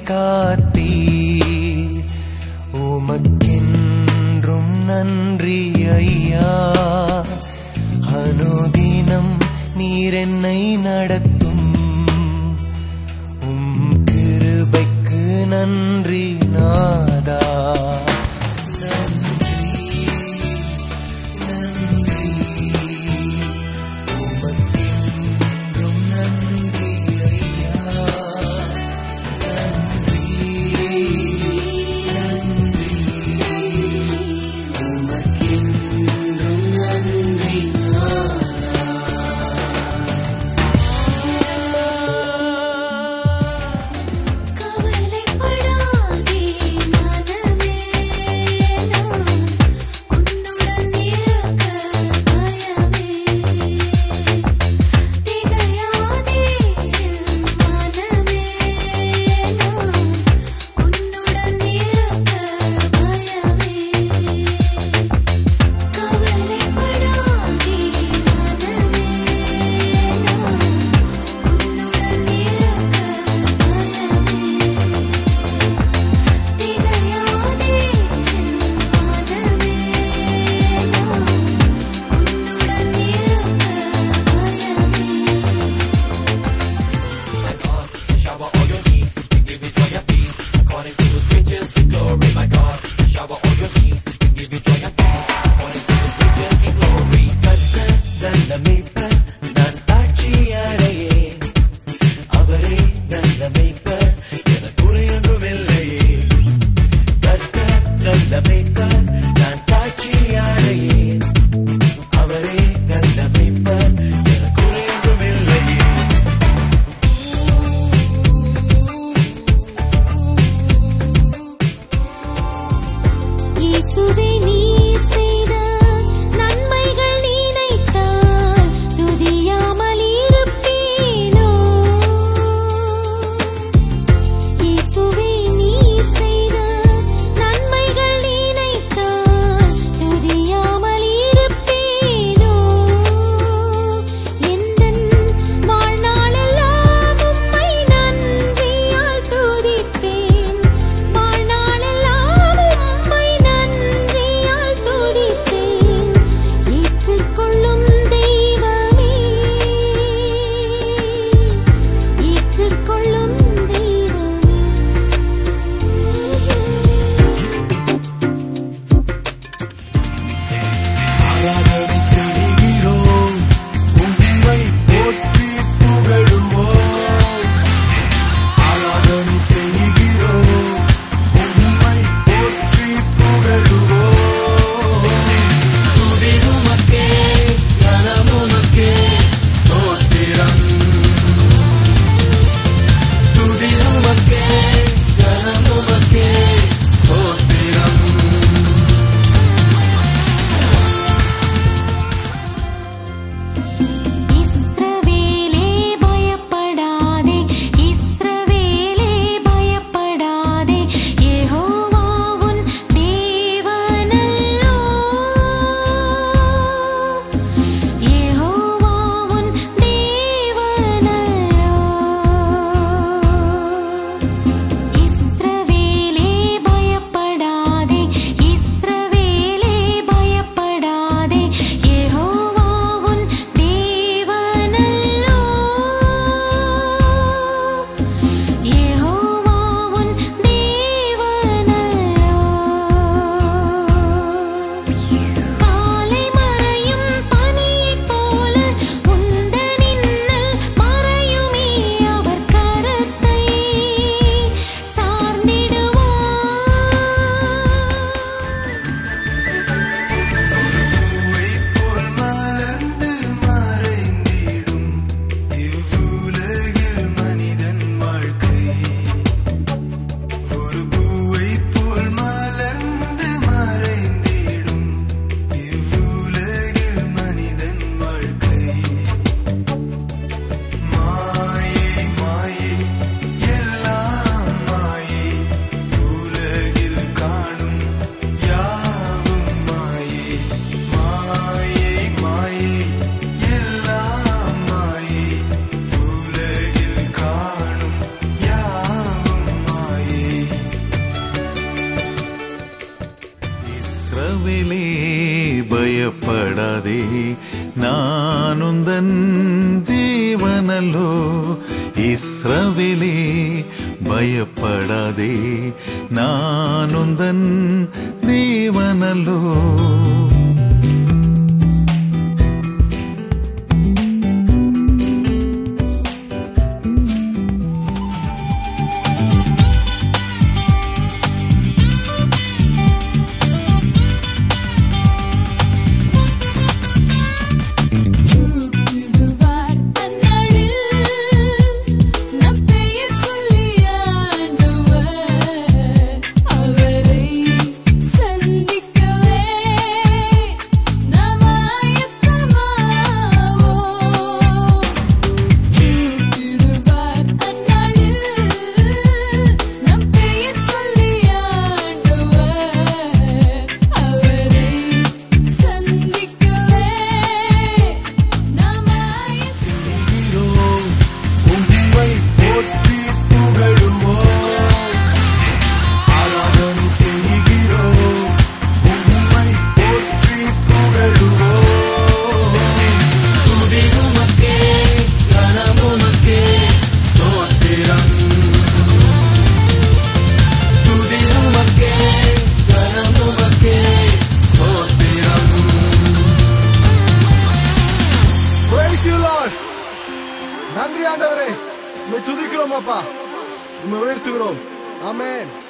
காத்தீ உமக்கென்றும் நன்றி ஐயா அனுதினம் நீர் என்னை நடத்தும் உம் கிருபைக்கு நன்றி நாதா நன்றி நன்றி உமக்கென்றும் நன்றி ஐயா நன்றி நன்றி உமக்கென்றும் நன்றி கவலைப்படாதே மனமே பயப்படாதே நானுந்தன் தேவனல்லோ இஸ்ரவேலே பயப்படாதே நானுந்தன் தேவனல்லோ கூப்பிடுவார் அந்நாளில் நம் பெயர் சொல்லி ஆண்டவர் அவரை சந்திக்கவே நாம் ஆயத்தமாவோம் கூப்பிடுவார் அந்நாளில் நம் பெயர் சொல்லி ஆண்டவர் அவரை சந்திக்கவே நாம் ஆயத்தமாவோம் உம்மை போற்றி புகழுவோம் ஆராதனை செய்கிறோம் உம்மை போற்றி புகழுவோம் துதி உமக்கே கனம் உமக்கே ஸ்தோத்திரம் துதி உமக்கே கனம் உமக்கே ஸ்தோத்திரம் Praise you, Lord. நன்றி ஆண்டவரே உம்மை துதிக்கிறோம் அப்பா உம்மை உயர்த்துகிறோம் ஆமென்